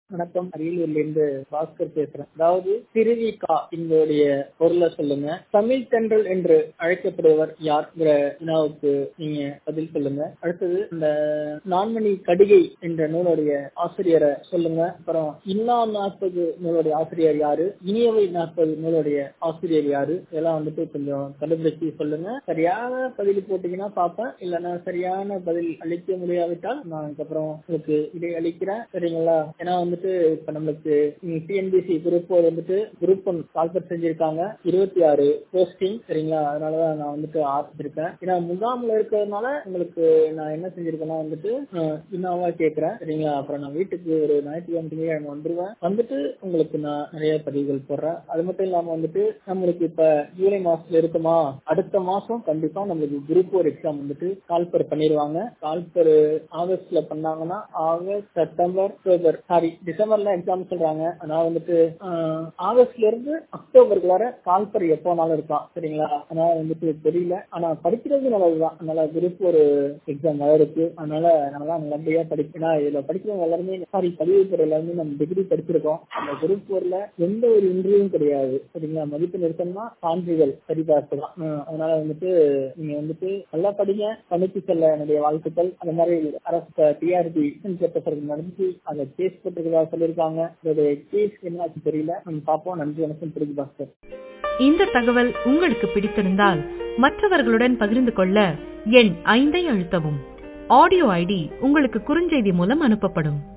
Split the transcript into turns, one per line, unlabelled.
வணக்கம் அரியலூர்ல இருந்து பாஸ்கர் பேசுறேன் அதாவது திருவிகா எங்களுடைய பொருளை சொல்லுங்க தமிழ் தென்றல் என்று அழைக்கப்படுவர் யார்ங்கிற வினாவுக்கு நீங்க பதில் சொல்லுங்க அடுத்தது இந்த நான்மணி கடிகை என்ற நூலுடைய ஆசிரியரை சொல்லுங்க அப்புறம் இன்னா நாற்பது நூலுடைய ஆசிரியர் யாரு இனியவை நாற்பது நூலுடைய ஆசிரியர் யாரு இதெல்லாம் வந்துட்டு கொஞ்சம் கண்டுபிடிச்சு சொல்லுங்க சரியான பதில் போட்டீங்கன்னா பார்ப்பேன் இல்லைன்னா சரியான பதில் அளிக்க முடியாவிட்டால் நான் அதுக்கப்புறம் உங்களுக்கு இதை அளிக்கிறேன் சரிங்களா ஏன்னா வந்துட்டு இப்ப நம்மளுக்கு டிஎன்பிசி குரூப் வந்துட்டு குரூப் ஒன் கால்பர் செஞ்சிருக்காங்க இருபத்தி ஆறு போஸ்டிங் சரிங்களா அதனாலதான் நான் வந்துட்டு ஆரம்பிச்சிருக்கேன் ஏன்னா முகாம்ல இருக்கிறதுனால உங்களுக்கு நான் என்ன செஞ்சிருக்கேன்னா வந்துட்டு இன்னாவா கேட்கறேன் சரிங்களா அப்புறம் நான் வீட்டுக்கு ஒரு ஞாயிற்றுக்கிழமை திங்கட்கிழமை வந்துருவேன் வந்துட்டு உங்களுக்கு நான் நிறைய பதிவுகள் போடுறேன் அது மட்டும் இல்லாம வந்துட்டு நம்மளுக்கு இப்ப ஜூலை மாசத்துல இருக்குமா அடுத்த மாசம் கண்டிப்பா நம்மளுக்கு குரூப் ஒரு எக்ஸாம் வந்துட்டு கால்பர் பண்ணிடுவாங்க கால்பர் ஆகஸ்ட்ல பண்ணாங்கன்னா ஆகஸ்ட் செப்டம்பர் அக்டோபர் சாரி டிசம்பர்ல எக்ஸாம் சொல்றாங்க ஆனா வந்துட்டு ஆகஸ்ட்ல இருந்து அக்டோபருக்குள்ளார கால்பர் எப்போனாலும் இருக்கான் சரிங்களா அதனால வந்துட்டு தெரியல ஆனா படிக்கிறது நல்லதுதான் அதனால குரூப் ஒரு எக்ஸாம் இருக்கு அதனால நல்லா நல்லபடியா படிக்கணும் இதுல படிக்கிறவங்க எல்லாருமே சாரி பதிவு பெற எல்லாருமே நம்ம டிகிரி படிச்சிருக்கோம் அந்த குரூப் ஒர்ல எந்த ஒரு இன்டர்வியூவும் கிடையாது சரிங்களா மதிப்பு நிறுத்தம்னா சான்றிதழ் சரி பார்க்கலாம் அதனால வந்துட்டு நீங்க வந்துட்டு நல்லா படிங்க பணிக்கு செல்ல என்னுடைய வாழ்த்துக்கள் அந்த மாதிரி அரசு டிஆர்பி நடந்துச்சு அதை கேஸ் போட்டிருக்கதா சொல்லியிருக்காங்க இதோடைய கேஸ் என்னாச்சு தெரியல நம்ம பார்ப்போம் நன்றி வணக்கம் பிடிக்கு பாஸ்கர்
இந்த தகவல் உங்களுக்கு பிடித்திருந்தால் மற்றவர்களுடன் பகிர்ந்து கொள்ள எண் ஐந்தை அழுத்தவும் ஆடியோ ஐடி உங்களுக்கு குறுஞ்செய்தி மூலம் அனுப்பப்படும்